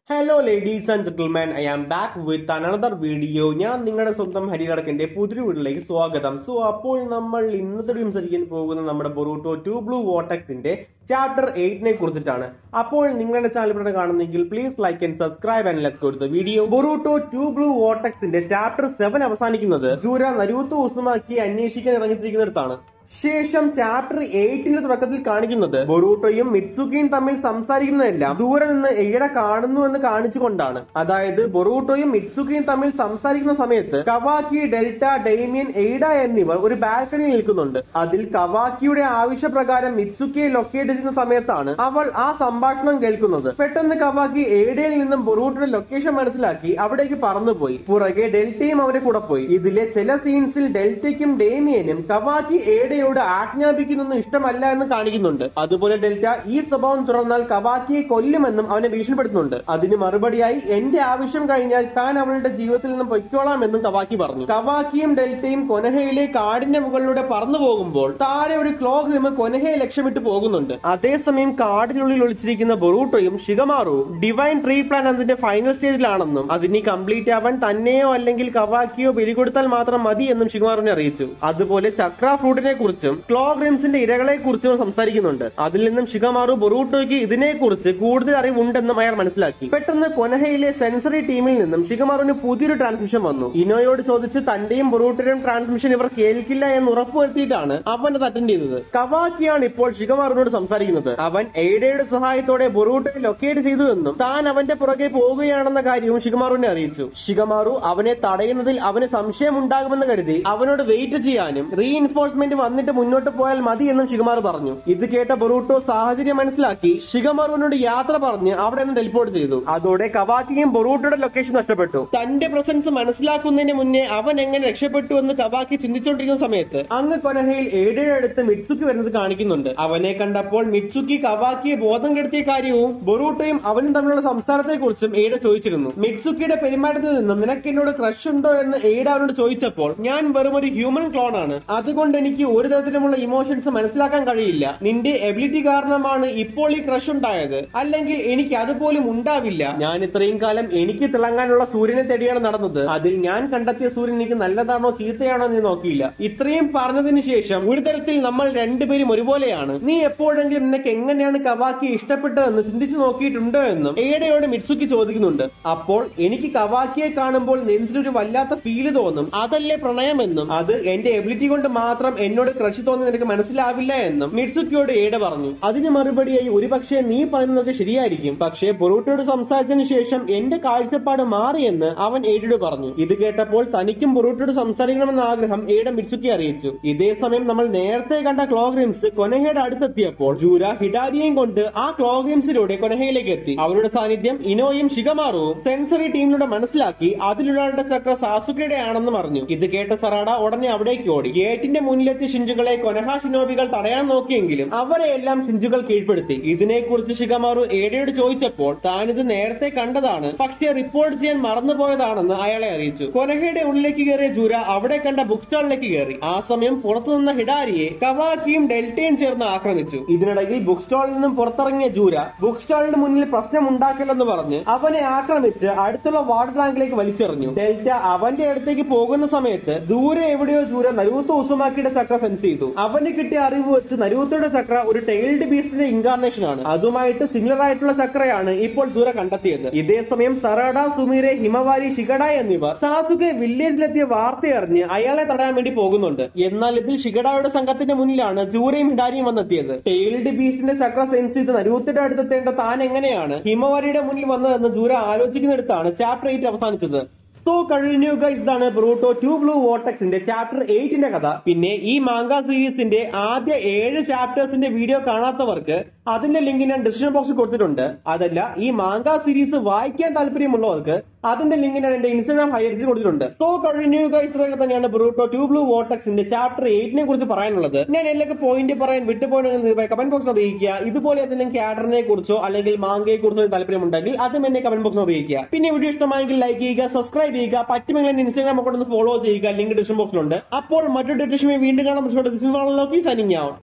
hello ladies and gentleman I am back with another video ഞാൻ നിങ്ങളുടെ സ്വന്തം ഹരികടക്കിന്റെ പുതിയൊരു വീട്ടിലേക്ക് സ്വാഗതം സോ അപ്പോൾ നമ്മൾ ഇന്നത്തെ സംസാരിക്കാൻ പോകുന്ന നമ്മുടെ ബൊറൂട്ടോ ടു ബ്ലൂ വോട്ടക്സിന്റെ ചാപ്റ്റർ എയ്റ്റിനെ കുറിച്ചിട്ടാണ് അപ്പോൾ നിങ്ങളുടെ ചാനൽ ഇവിടെ കാണുന്നെങ്കിൽ please like and subscribe and let's കൊടുത്ത വീഡിയോ ബൊറൂട്ടോ ടു ബ്ലൂ വോട്ടക്സിന്റെ ചാപ്റ്റർ സെവൻ അവസാനിക്കുന്നത് ജൂര നരൂത്ത് ഉസ്മാക്കി അന്വേഷിക്കാൻ ഇറങ്ങിത്തിരിക്കുന്നിടത്താണ് ശേഷം ചാപ്റ്റർ എയ്റ്റിന്റെ തുടക്കത്തിൽ കാണിക്കുന്നത് ബൊറൂട്ടോയും മിറ്റ്സുക്കിയും തമ്മിൽ സംസാരിക്കുന്നതെല്ലാം ദൂരെ നിന്ന് എയ്ഡ കാണുന്നു എന്ന് കാണിച്ചുകൊണ്ടാണ് അതായത് ബൊറൂട്ടോയും മിറ്റ്സുക്കിയും തമ്മിൽ സംസാരിക്കുന്ന സമയത്ത് കവാക്കി ഡെൽറ്റ ഡെയ്മിയൻ എയ്ഡ എന്നിവർ ഒരു ബാൽക്കണിയിൽ നിൽക്കുന്നുണ്ട് അതിൽ കവാക്കിയുടെ ആവശ്യപ്രകാരം മിറ്റ്സുക്കിയെ ലൊക്കേറ്റ് ചെയ്യുന്ന സമയത്താണ് അവൾ ആ സംഭാഷണം കേൾക്കുന്നത് പെട്ടെന്ന് കവാക്കി എയ്ഡയിൽ നിന്നും ബൊറൂട്ടോയുടെ ലൊക്കേഷൻ മനസ്സിലാക്കി അവിടേക്ക് പറന്നുപോയി പുറകെ ഡെൽറ്റയും അവരെ കൂടെ പോയി ഇതിലെ ചില സീൻസിൽ ഡെൽറ്റയ്ക്കും ഡേമിയനും കവാക്കി എയ്ഡയോട് ആജ്ഞാപിക്കുന്നൊന്നും ഇഷ്ടമല്ല എന്ന് കാണിക്കുന്നുണ്ട് അതുപോലെ ഡെൽറ്റ ഈ സ്വഭാവം തുടർന്നാൽ കവാക്കിയെ കൊല്ലുമെന്നും അവനെ ഭീഷണിപ്പെടുത്തുന്നുണ്ട് അതിന് മറുപടിയായി എന്റെ ആവശ്യം കഴിഞ്ഞാൽ താൻ അവളുടെ ജീവിതത്തിൽ നിന്നും പൊയ്ക്കോളാമെന്നും കവാക്കി പറഞ്ഞു കവാക്കിയും ഡെൽറ്റയും കൊനഹയിലെ കാടിന്റെ മുകളിലൂടെ പറന്നു പോകുമ്പോൾ താഴെ ഒരു ക്ലോക്ക് റിമ് കൊനഹയെ ലക്ഷ്യമിട്ട് പോകുന്നുണ്ട് അതേസമയം കാടിനുള്ളിൽ ഒളിച്ചിരിക്കുന്ന ബൊറൂട്ടോയും ഷിഗമാറുവും ഡിവൈൻ ട്രീ പ്ലാൻ അതിന്റെ ഫൈനൽ സ്റ്റേജിലാണെന്നും അതിനി കംപ്ലീറ്റ് ആവാൻ തന്നെയോ അല്ലെങ്കിൽ കവാക്കിയോ ബലികൊടുത്താൽ മാത്രം മതി എന്നും ഷിഗമാറിനെ അറിയിച്ചു അതുപോലെ ചക്ര ഫ്രൂട്ടിനെ കുറിച്ചും ക്ലോഗ്രിംസിന്റെ ഇരകളെ കുറിച്ചും സംസാരിക്കുന്നുണ്ട് അതിൽ നിന്നും ഷിഗമാറു ബൊറൂട്ടോയ്ക്ക് ഇതിനെക്കുറിച്ച് കൂടുതൽ അറിവുണ്ടെന്നും അയാൾ മനസ്സിലാക്കി പെട്ടെന്ന് കൊനഹയിലെ സെൻസറി ടീമിൽ നിന്നും ഷിഗമാറുവിന് പുതിയൊരു ട്രാൻസ്മിഷൻ വന്നു ഇനോയോട് ചോദിച്ച് തന്റെയും ബൊറൂട്ടോയുടെയും ട്രാൻസ്മിഷൻ ഇവർ കേൾക്കില്ല എന്ന് ഉറപ്പുവരുത്തിയിട്ടാണ് അവൻ അത് അറ്റൻഡ് ചെയ്തത് കവാക്കിയാണ് ഇപ്പോൾ ഷിഗമാറിനോട് സംസാരിക്കുന്നത് അവൻ എയ്ഡയുടെ സഹായത്തോടെ ബൊറൂട്ടോയെ ലൊക്കേറ്റ് ചെയ്തു എന്നും താൻ അവന്റെ പുറകെ പോവുകയാണെന്ന കാര്യവും ഷിഗമാറുവിനെ അറിയിച്ചു ഷിഗമാറു അവനെ തടയുന്നതിൽ അവന് സംശയമുണ്ടാകുമെന്ന് കരുതി അവനോട് വെയിറ്റ് ചെയ്യാനും റീഇൻഫോഴ്സ്മെന്റ് വന്നിട്ട് മുന്നോട്ട് പോയാൽ മതി എന്നും ഷിഗമാറു പറഞ്ഞു ഇത് കേട്ട ബൊറൂട്ടോ സാഹചര്യം മനസ്സിലാക്കി ഷിഗമാറുവിനോട് യാത്ര പറഞ്ഞ് അവിടെ നിന്ന് ടെലിപ്പോർട്ട് ചെയ്തു അതോടെ കവാക്കിയും ബൊറൂട്ടോയുടെ ലൊക്കേഷൻ നഷ്ടപ്പെട്ടു തന്റെ പ്രസൻസ് മനസ്സിലാക്കുന്നതിന് മുന്നേ അവൻ എങ്ങനെ രക്ഷപ്പെട്ടു എന്ന് കവാക്കി ചിന്തിച്ചുകൊണ്ടിരിക്കുന്ന സമയത്ത് അങ്ങ് കൊനഹയിൽ ഏഴയുടെ അടുത്ത് മിറ്റ്സുക്കി വരുന്നത് കാണിക്കുന്നുണ്ട് അവനെ കണ്ടപ്പോൾ മിറ്റ്സുക്കി കവാക്കിയെ ബോധം കെടുത്തിയ കാര്യവും ബൊറൂട്ടോയും അവനും തമ്മിലുള്ള സംസാരത്തെ കുറിച്ചും ഏട ചോദിച്ചിരുന്നു മിറ്റ്സുക്കിയുടെ പെരുമാറ്റത്തിൽ നിന്നും നിനക്ക് എന്നോട് ക്രഷ് ഉണ്ടോ എന്ന് ഏട അവനോട് ചോദിച്ചപ്പോൾ ഞാൻ വെറും ഒരു ഹ്യൂമൻ ക്ലോൺ ആണ് അതുകൊണ്ട് എനിക്ക് ഒരു തരത്തിലുമുള്ള ഇമോഷൻസ് മനസ്സിലാക്കാൻ കഴിയില്ല നിന്റെ എബിലിറ്റി കാരണമാണ് ഇപ്പോൾ ഈ ക്രഷ് ഉണ്ടായത് അല്ലെങ്കിൽ എനിക്ക് അതുപോലും ഉണ്ടാവില്ല ഞാൻ ഇത്രയും കാലം എനിക്ക് തിളങ്ങാനുള്ള സൂര്യനെ തേടിയാണ് നടന്നത് അതിൽ ഞാൻ കണ്ടെത്തിയ സൂര്യൻ എനിക്ക് നല്ലതാണോ ചീത്തയാണോ എന്ന് നോക്കിയില്ല ഇത്രയും പറഞ്ഞതിന് ശേഷം ഒരു തരത്തിൽ നമ്മൾ രണ്ടുപേരും ഒരുപോലെയാണ് നീ എപ്പോഴെങ്കിലും നിനക്ക് എങ്ങനെയാണ് കവാക്കി ഇഷ്ടപ്പെട്ടതെന്ന് ചിന്തിച്ചു നോക്കിയിട്ടുണ്ടോ എന്നും ഏടയോട് മിറ്റ്സുക്കി ചോദിക്കുന്നുണ്ട് അപ്പോൾ എനിക്ക് കവാക്കിയെ കാണുമ്പോൾ നെഞ്ചിലൊരു വല്ലാത്ത ഫീല് തോന്നും അതല്ലേ പ്രണയമെന്നും അത് എന്റെ എബിലിറ്റി കൊണ്ട് മാത്രം എന്നോട് ക്രഷ് തോന്നി നിനക്ക് മനസ്സിലാവില്ല എന്നും മിറ്റ്സുക്കിയോട് ഏട പറഞ്ഞു അതിന് മറുപടിയായി ഒരുപക്ഷെ നീ പറയുന്നതൊക്കെ ശരിയായിരിക്കും പക്ഷേ പൊറൂട്ടയോട് സംസാരിച്ചതിന് ശേഷം എന്റെ കാഴ്ചപ്പാട് മാറിയെന്ന് അവൻ ഏടയോട് പറഞ്ഞു ഇത് കേട്ടപ്പോൾ തനിക്കും പൊറൂട്ടയോട് സംസാരിക്കണമെന്ന ആഗ്രഹം ഏട മിറ്റ്സുക്കി അറിയിച്ചു ഇതേ സമയം നമ്മൾ നേരത്തെ കണ്ട ക്ലോഗ്രിംസ് കൊനഹയുടെ അടുത്തെത്തിയപ്പോൾ ജൂര ഹിഡാരിയെയും കൊണ്ട് ആ ക്ലോഗ്രിംസിലൂടെ കൊനഹയിലേക്ക് എത്തി അവരുടെ സാന്നിധ്യം ഇനോയും ഷിഗമാറുവും സെൻസറി ടീമിലൂടെ മനസ്സിലാക്കി അതിലൊരാളുടെ ചക്ര സാസുക്കയുടെ ആണെന്ന് പറഞ്ഞു ഇത് കേട്ട സറാഡ ഉടനെ അവിടേക്ക് ഓടി ഗേറ്റിന്റെ മുന്നിലെത്തിയ ഷിഞ്ചുകളെ കൊനഹ ഷിനോബികൾ തടയാൻ നോക്കിയെങ്കിലും അവരെ എല്ലാം ഷിഞ്ചുകൾ കീഴ്പ്പെടുത്തി ഇതിനെക്കുറിച്ച് ഷിഗമാറു ഏടയോട് ചോദിച്ചപ്പോൾ താനിത് നേരത്തെ കണ്ടതാണ് പക്ഷേ റിപ്പോർട്ട് ചെയ്യാൻ മറന്നുപോയതാണെന്ന് അയാളെ അറിയിച്ചു കൊനഹയുടെ ഉള്ളിലേക്ക് കയറിയ ജൂര അവിടെ കണ്ട ബുക്ക് സ്റ്റാളിലേക്ക് കയറി ആ സമയം പുറത്തു നിന്ന ഹിഡാരിയെ കവാക്കിയും ഡെൽറ്റയും ചേർന്ന് ആക്രമിച്ചു ഇതിനിടയിൽ ബുക്ക് സ്റ്റാളിൽ നിന്നും പുറത്തിറങ്ങിയ ജൂര ബുക്ക് സ്റ്റാളിന് മുന്നിൽ പ്രശ്നം ഉണ്ടാക്കില്ലെന്ന് പറഞ്ഞ് അവനെ ആക്രമിച്ച് അടുത്തുള്ള വാട്ടർ ടാങ്കിലേക്ക് വലിച്ചെറിഞ്ഞു ഡെൽറ്റ അവന്റെ അടുത്തേക്ക് പോകുന്ന സമയത്ത് ദൂരെ എവിടെയോ ജൂര നരൂത്ത ഉസുമാക്കിയുടെ ചക്ര സെൻസ് ചെയ്തു അവന് കിട്ടിയ അറിവ് വെച്ച് നരൂത്തയുടെ ചക്ര ഒരു ടൈൽഡ് ബീസ്റ്റിന്റെ ഇൻകാർണേഷൻ ആണ് അതുമായിട്ട് സിമിലർ ആയിട്ടുള്ള ചക്രയാണ് ഇപ്പോൾ ജൂര കണ്ടെത്തിയത് ഇതേ സമയം സറാഡ സുമീരെ ഹിമവാരി ഷിഗഡ എന്നിവർ സാസുകെ വില്ലേജിലെത്തിയ വാർത്തയറിഞ്ഞ് അയാളെ തടയാൻ വേണ്ടി പോകുന്നുണ്ട് എന്നാൽ ഇതിൽ ഷിഗഡയുടെ സംഘത്തിന്റെ മുന്നിലാണ് ജൂരയും ഹിഡാരിയും വന്നെത്തിയത് ടൈൽഡ് ബീസ്റ്റിന്റെ ചക്ര സെൻസ് ചെയ്ത് നരൂത്തയുടെ അടുത്തെത്തേണ്ട താൻ എങ്ങനെയാണ് ഹിമവാരിയുടെ മുന്നിൽ വന്നതെന്ന് ജൂര ആലോചിക്കുന്നിടത്താണ് ചാപ്റ്റർ എയ്റ്റ് അവസാനിച്ചത് സോ കഴിഞ്ഞു ഗൈസ് ഇതാണ് ബ്രൂട്ടോ ടു ബ്ലൂ വോട്ടക്സിന്റെ ചാപ്റ്റർ എയ്റ്റിന്റെ കഥ പിന്നെ ഈ മാങ്ക സീരീസിന്റെ ആദ്യ ഏഴ് ചാപ്റ്റേഴ്സിന്റെ വീഡിയോ കാണാത്തവർക്ക് അതിന്റെ ലിങ്ക് ഞാൻ ഡിസ്ക്രിപ്ഷൻ ബോക്സിൽ കൊടുത്തിട്ടുണ്ട് അതല്ല ഈ മാങ്ക സീരീസ് വായിക്കാൻ താല്പര്യമുള്ളവർക്ക് അതിന്റെ ലിങ്ക് ഞാൻ എന്റെ ഇൻസ്റ്റാഗ്രാം ഹൈലൈറ്റിൽ കൊടുത്തിട്ടുണ്ട് സോ കഴിഞ്ഞു ഗൈസ് ഇതൊക്കെ തന്നെയാണ് ബ്രൂട്ടോ ടു ബ്ലൂ വോട്ടക്സിന്റെ ചാപ്റ്റർ എയ്റ്റിനെ കുറിച്ച് പറയാനുള്ളത് ഞാൻ എല്ലാവർക്കും പോയിന്റ് പറയാൻ വിട്ടുപോയെന്ന് കമന്റ് ബോക്സിൽ അറിയിക്കുക ഇതുപോലെ ഏതെങ്കിലും ക്യാഡറിനെ കുറിച്ചോ അല്ലെങ്കിൽ മാങ്കയെ കുറിച്ചോ താല്പര്യമുണ്ടെങ്കിൽ അതും എന്നെ കമന്റ് ബോക്സിൽ അറിയിക്കുക പിന്നെ വീഡിയോ ഇഷ്ടമായെങ്കിൽ ലൈക്ക് ചെയ്യുക സബ്സ്ക്രൈബ് ചെയ്യുക പറ്റുമെങ്കിൽ എന്റെ ഇൻസ്റ്റാഗ്രാം അക്കൗണ്ട് ഒന്ന് ഫോളോ ചെയ്യുക ലിങ്ക് ഡിസ്ക്രിപ്ഷൻ ബോക്സിലുണ്ട് അപ്പോൾ മറ്റൊരു ഡിസ്ക്രിപ്ഷൻ വീണ്ടും കാണാൻ നോക്കി സൈനിങ് ആവും